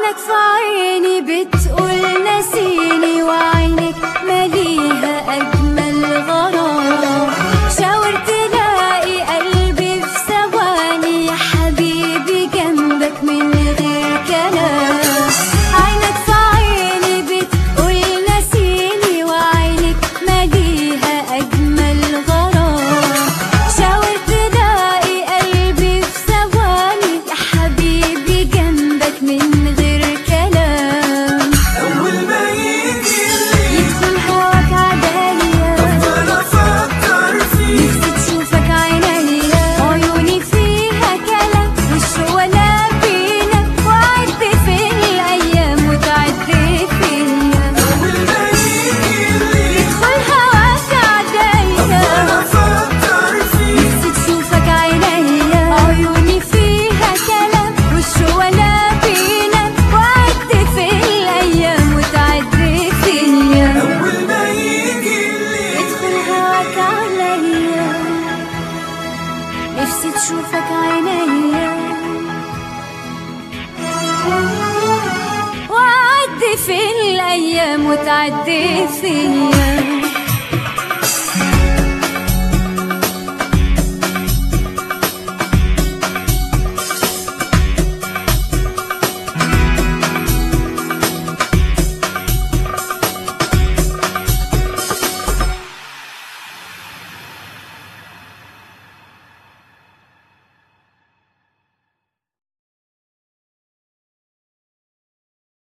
عينك في عيني بتقول نسيني وعينك مليها أجمل غرام شاور تلاقي قلبي في ثواني يا حبيبي جنبك من غير كلام عينك في عيني بتقول نسيني وعينك مليها أجمل غرام شاور تلاقي قلبي في ثواني يا حبيبي جنبك من غير كلام أول ما يجي الليل يدخل هواك عداليا أفضل أفكر فيك نفسي تشوفك عينيا عيوني فيها كلام والشوق ولا بينا وعد في الأيام وتعد فيا أول ما يجي الليل يدخل هواك عداليا أفضل أفكر فيك نفسي تشوفك عينيا عيوني فيها كلام والشوق ولا بينا وعد في الأيام وتعد فيا أول ما يجي الليل يدخل هواك عليا نفسي تشوفك عينيا وعدي في الأيام وتعدي فيا